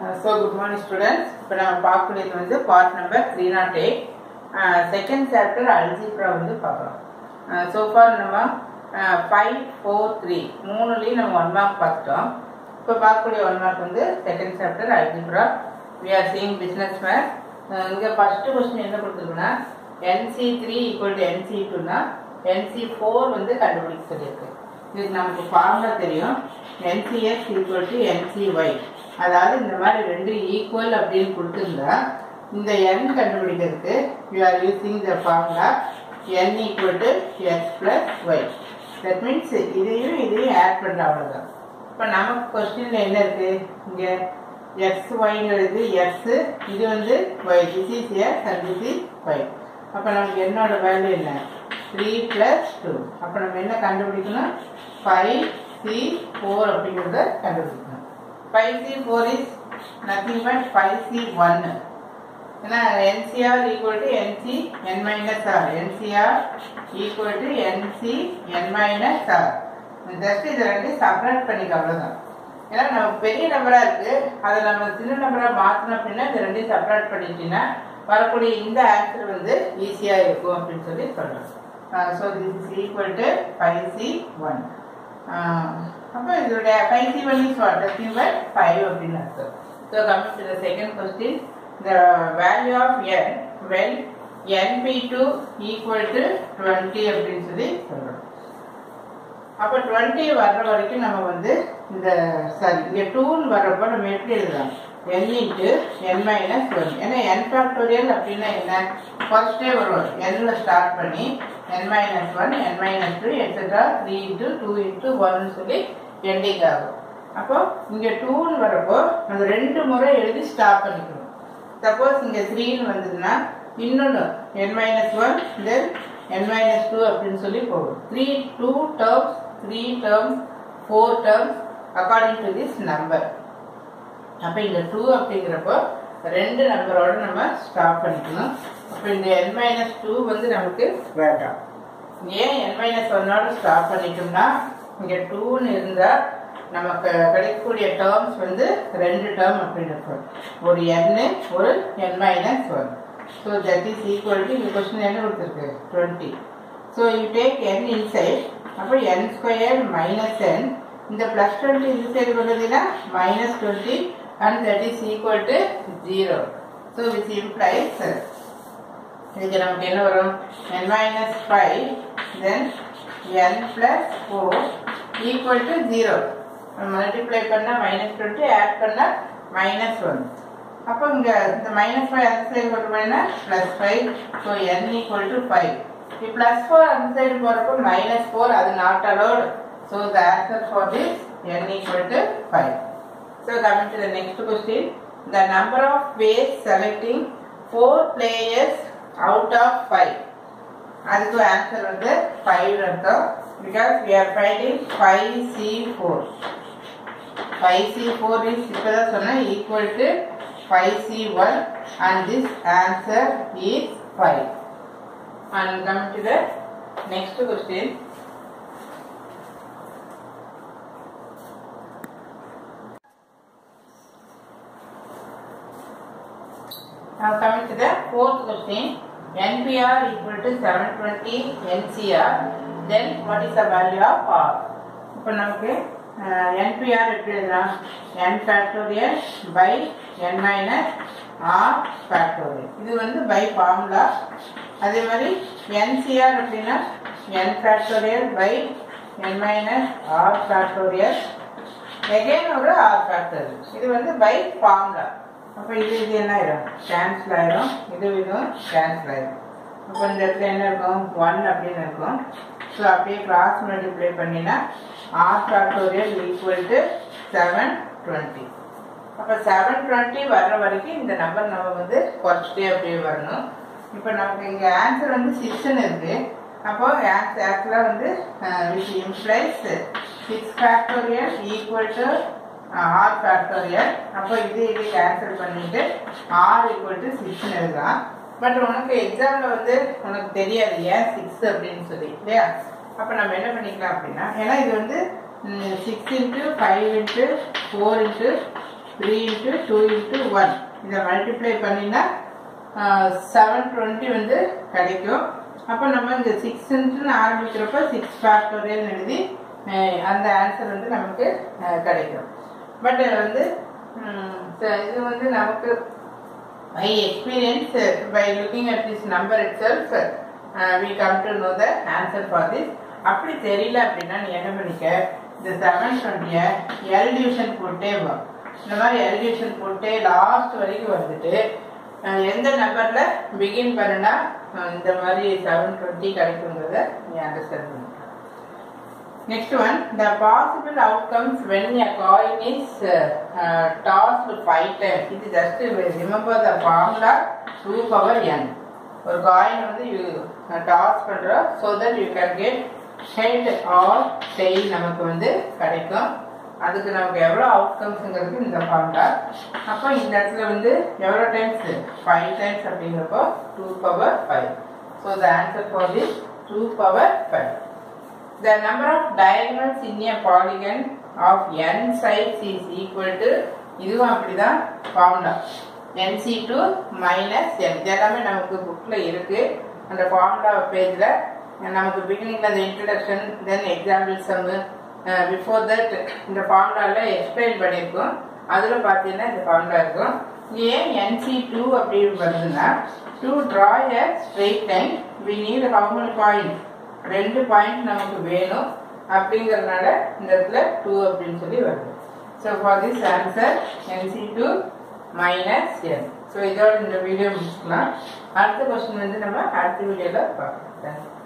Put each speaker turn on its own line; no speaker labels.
So good morning students இப்போ நம்ம பார்க்கக்கூடியது வந்து part number three nought eight second chapter algebra வந்து பார்க்குறோம் ஸோ ஃபார் நம்ம ஃபைவ் ஃபோர் த்ரீ மூணுலேயும் நம்ம ஒன் மார்க் பார்த்துட்டோம் இப்போ பார்க்கக்கூடிய ஒன் மார்க் வந்து second chapter algebra we are seeing business math இங்கே ஃபஸ்ட்டு கொஸ்டின் என்ன கொடுத்துருக்குன்னா NC three equal to NC டூனா என்சி ஃபோர் வந்து கண்டுபிடிக்க சொல்லியிருக்கு இதுக்கு நமக்கு ஃபார்முலா தெரியும் என்சிஎஸ் ஈக்குவல் டு என்சிஒய் அதாவது இந்த மாதிரி ரெண்டு ஈக்குவல் அப்படின்னு கொடுத்துருந்தா இந்த என் கண்டுபிடிக்கிறதுக்கு you are using the formula n equal to x plus y that means இதையும் இதையும் ஆட் பண்ணுற அவ்வளோதான் இப்போ நமக்கு கொஸ்டினில் என்ன இருக்கு இங்கே எக்ஸ் ஒய்ங்கிறது எக்ஸ் இது வந்து y this is x and this is y அப்போ நமக்கு என்னோட வேல்யூ என்ன த்ரீ ப்ளஸ் டூ அப்போ நம்ம என்ன கண்டுபிடிக்கணும் ஃபைவ் சி ஃபோர் அப்படிங்கிறத கண்டுபிடிக்கணும் five C four is nothing but five C ஒன்னு ஏன்னா NCR equal to NC n minus r NCR equal to NC n minus r just இதை ரெண்டு செப்பரேட் பண்ணிக்க அவ்வளோதான் ஏன்னா நம்ம பெரிய நம்பராக இருக்குது அதை நம்ம சின்ன நம்பராக மாற்றினோம் அப்படின்னா இந்த ரெண்டையும் செப்பரேட் பண்ணிட்டீங்கன்னா வரக்கூடிய இந்த ஆன்சர் வந்து ஈஸியாக இருக்கும் அப்படின்னு சொல்லி சொல்கிறோம் so this is equal to five C one அப்போ இதோடைய five C one is what nothing but five அப்படின்னு அர்த்தம் so coming to the second question the value of n when n P two equal to twenty அப்படின்னு சொல்லி சொல்கிறோம் அப்போ twenty வர்ற வரைக்கும் நம்ம வந்து இந்த சாரி இங்கே டூன்னு வர்றப்போ நம்ம எப்படி எழுதலாம் n into n minus one ஏன்னா என் ஃபேக்டோரியல் அப்படின்னா என்ன ஃபர்ஸ்டே வரும் என்ல ஸ்டார்ட் பண்ணி n minus one n minus two etcetera three into two into ஒன்னு சொல்லி எண்டிங் ஆகும் அப்போ இங்கே டூன்னு வரப்போ அந்த ரெண்டு முறை எழுதி ஸ்டாப் பண்ணிக்கணும் சப்போஸ் இங்கே த்ரீன்னு வந்ததுன்னா இன்னொன்று n minus one then n minus two அப்படின்னு சொல்லி போகும் three two terms three terms four terms according to this number அப்போ இந்த டூ அப்படிங்கிறப்போ ரெண்டு நம்பரோட நம்ம ஸ்டாப் பண்ணிக்கணும் அப்போ இந்த என் மைனஸ் டூ வந்து நமக்கு வேண்டாம் ஏன் என் மைனஸ் ஒன்னோட ஸ்டாப் பண்ணிட்டோம்னா இங்கே டூன்னு இருந்தால் நமக்கு கிடைக்கக்கூடிய டேர்ம்ஸ் வந்து ரெண்டு டேர்ம் அப்படின்னு இருக்கும் ஒரு என்னு ஒரு n minus one so that is equal to இந்த கொஸ்டின் என்ன கொடுத்துருக்கு twenty so you take n inside அப்போ என் ஸ்கொயர் மைனஸ் என் இந்த ப்ளஸ் டுவெண்ட்டி இந்த சைடு வருதுன்னா minus twenty and that is equal to zero so which implies இதுக்கு நமக்கு என்ன வரும் n minus five then n plus four equal to zero multiply பண்ணால் minus twenty add பண்ணால் minus one அப்போ இங்கே இந்த மைனஸ் ஃபைவ் அந்த சைடு கொண்டு போயினா plus five so n equal to five இப்போ ப்ளஸ் ஃபோர் அந்த சைடு போகிறப்போ மைனஸ் ஃபோர் அது not allowed so the answer for this n equal to five so coming to the next question the number of ways selecting four players out of five அதுக்கு answer வந்து five அர்த்தம் because we are finding five C four five C four is இப்போ தான் சொன்னேன் equal to five C one and this answer is five and come to the next question Now coming to the fourth question, NPR equal to 720 NCR, then what is the value of R? இப்போ நமக்கு NPR எப்படி எழுதலாம் n factorial by n minus r factorial இது வந்து by formula அதே மாதிரி NCR அப்படின்னா n factorial by n minus r factorial again ஒரு ஆர் ஃபேக்டோரியல் இது வந்து பை ஃபார்முலா அப்போ இது இது என்ன ஆயிடும் கேன்சல் ஆயிடும் இது இதுவும் கேன்சல் ஆயிடும் அப்போ இந்த இடத்துல என்ன இருக்கும் ஒன் அப்படின்னு இருக்கும் ஸோ அப்படியே கிராஸ் மல்டிப்ளை பண்ணினா r factorial equal to seven twenty அப்போ செவன் டுவெண்ட்டி வர்ற வரைக்கும் இந்த நம்பர் நம்ம வந்து குறைச்சிட்டே அப்படியே வரணும் இப்போ நமக்கு இங்கே ஆன்சர் வந்து சிக்ஸ்ன்னு இருக்கு அப்போ ஆன்சர் ஆக்சுவலாக வந்து which implies six factorial equal to r factorial அப்போ இது இது கேன்சல் பண்ணிட்டு ஆர் ஈக்குவல் டு சிக்ஸ்னு எழுதலாம் பட் உனக்கு எக்ஸாமில் வந்து உனக்கு தெரியாது ஏன் சிக்ஸ் அப்படின்னு சொல்லி இல்லையா அப்போ நம்ம என்ன பண்ணிக்கலாம் அப்படின்னா ஏன்னா இது வந்து six into five into four into three into two into one இதை மல்டிப்ளை பண்ணினா செவன் டுவெண்ட்டி வந்து கிடைக்கும் அப்போ நம்ம இந்த சிக்ஸ்ன்னு ஆரம்பிக்கிறப்ப சிக்ஸ் ஃபேக்டோரியல் எழுதி அஹ், அந்த ஆன்சர் வந்து நமக்கு அஹ், கிடைக்கும் பட் வந்து ம், ச- இது வந்து நமக்கு my experience uh, by looking at this number itself uh, we come to know the answer for this அப்படி தெரியல அப்படின்னா நீ என்ன பண்ணிக்க இந்த செவன் டுவெண்ட்டிய எல் டிவிஷன் போட்டே வா இந்த மாதிரி எல் டிவிஷன் போட்டே லாஸ்ட் வரைக்கும் வந்துட்டு அஹ், எந்த நம்பர்ல பிகின் பண்ணுனா அஹ், இந்த மாதிரி செவன் டுவெண்ட்டி கிடைக்குங்கிறத நீ அண்டர்ஸ்டாண்ட் பண்ணிக்க Next one, the possible outcomes when a coin is uh, uh, tossed five times. It is just to remember the formula 2 power n. ஒரு காயின் வந்து யூ டாஸ் பண்றோம் so that you can get head or tail நமக்கு வந்து கிடைக்கும் அதுக்கு நமக்கு எவ்வளோ அவுட்கம்ஸுங்கிறது இந்த ஃபார்முலா அப்போ இந்த இடத்துல வந்து எவ்வளோ டைம்ஸ் ஃபைவ் டைம்ஸ் அப்படிங்கிறப்போ two power five so the answer for this two power five The number of diagonals in a polygon of n sides is equal to இதுவும் அப்படிதான் formula nc to minus n இது எல்லாமே நமக்கு புக்ல இருக்கு அந்த formula பேஜ்ல நமக்கு பிகினிங்ல அந்த introduction then example sum before that இந்த ஃபார்முலால எக்ஸ்பிளைன் பண்ணியிருக்கோம் அதுல பார்த்தீங்கன்னா இந்த ஃபார்முலா இருக்கும் ஏன் என்சி டூ அப்படி வருதுன்னா to draw a straight line we need how many points ரெண்டு பாயிண்ட் நமக்கு வேணும் அப்படிங்கறதுனால இந்த இடத்துல டூ அப்படின்னு சொல்லி வருது so for this answer NC two minus n ஸோ இதோட இந்த வீடியோ முடிச்சுக்கலாம் அடுத்த கொஸ்டின் வந்து நம்ம அடுத்த வீடியோவில் பார்க்கலாம் தேங்க்யூ